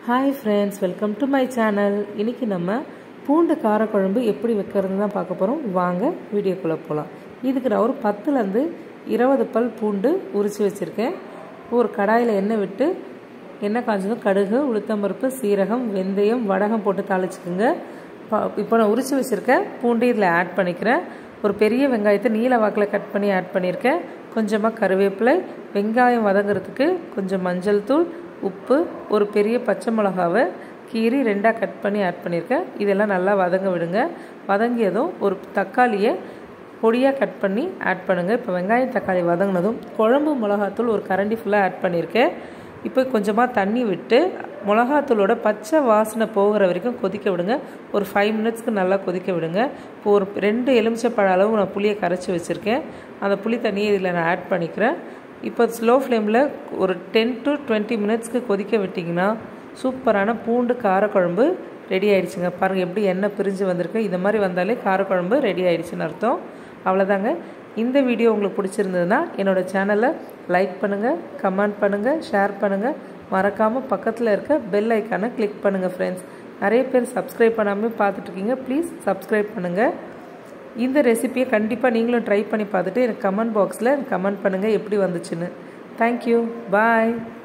hi friends welcome to my channel இன்றைக்கி நம்ம பூண்டு காரக்குழம்பு எப்படி வைக்கிறதுன்னு தான் பார்க்க போகிறோம் வாங்க வீடியோக்குள்ளே போகலாம் இதுக்கு நான் ஒரு பத்துலேருந்து இருபது பல் பூண்டு உரித்து வச்சுருக்கேன் ஒரு கடாயில் எண்ணெய் விட்டு எண்ணெய் காய்ச்சதும் கடுகு உளுத்தம்பருப்பு சீரகம் வெந்தயம் வடகம் போட்டு தாளிச்சுக்குங்க இப்போ நான் உரித்து வச்சுருக்கேன் பூண்டு இதில் ஆட் பண்ணிக்கிறேன் ஒரு பெரிய வெங்காயத்தை நீல வாக்கில் கட் பண்ணி ஆட் பண்ணியிருக்கேன் கொஞ்சமாக கருவேப்பிலை வெங்காயம் வதங்குறதுக்கு கொஞ்சம் மஞ்சள் தூள் உப்பு ஒரு பெரிய பச்சை மிளகாவை கீரி ரெண்டாக கட் பண்ணி ஆட் பண்ணியிருக்கேன் இதெல்லாம் நல்லா வதங்க விடுங்க வதங்கியதும் ஒரு தக்காளியை பொடியாக கட் பண்ணி ஆட் பண்ணுங்கள் இப்போ வெங்காயம் தக்காளி வதங்கினதும் குழம்பு மிளகாத்தூள் ஒரு கரண்டி ஃபுல்லாக ஆட் பண்ணியிருக்கேன் இப்போ கொஞ்சமாக தண்ணி விட்டு மிளகாத்தூளோட பச்சை வாசனை போகிற வரைக்கும் கொதிக்க விடுங்க ஒரு ஃபைவ் மினிட்ஸ்க்கு நல்லா கொதிக்க விடுங்க இப்போ ஒரு ரெண்டு எலுமிச்சப்பழ அளவு நான் புளியை கரைச்சி வச்சுருக்கேன் அந்த புளி தண்ணியை இதில் நான் ஆட் பண்ணிக்கிறேன் இப்போ ஸ்லோ ஃப்ளேமில் ஒரு டென் டு டுவெண்ட்டி மினிட்ஸ்க்கு கொதிக்க விட்டிங்கன்னா சூப்பரான பூண்டு காரக்குழம்பு ரெடி ஆகிடுச்சுங்க பாருங்கள் எப்படி எண்ணெய் பிரிஞ்சு வந்திருக்கு இந்த மாதிரி வந்தாலே காரக்குழம்பு ரெடி ஆகிடுச்சுன்னு அர்த்தம் அவ்வளோதாங்க இந்த வீடியோ உங்களுக்கு பிடிச்சிருந்ததுன்னா என்னோடய சேனலை லைக் பண்ணுங்கள் கமெண்ட் பண்ணுங்கள் ஷேர் பண்ணுங்கள் மறக்காமல் பக்கத்தில் இருக்க பெல் ஐக்கானை கிளிக் பண்ணுங்கள் ஃப்ரெண்ட்ஸ் நிறைய பேர் சப்ஸ்கிரைப் பண்ணாமல் பார்த்துட்ருக்கீங்க ப்ளீஸ் சப்ஸ்கிரைப் பண்ணுங்கள் இந்த ரெசிபியை கண்டிப்பாக நீங்களும் ட்ரை பண்ணி பார்த்துட்டு எனக்கு கமெண்ட் பாக்ஸில் கமெண்ட் பண்ணுங்கள் எப்படி வந்துச்சுன்னு தேங்க்யூ பாய்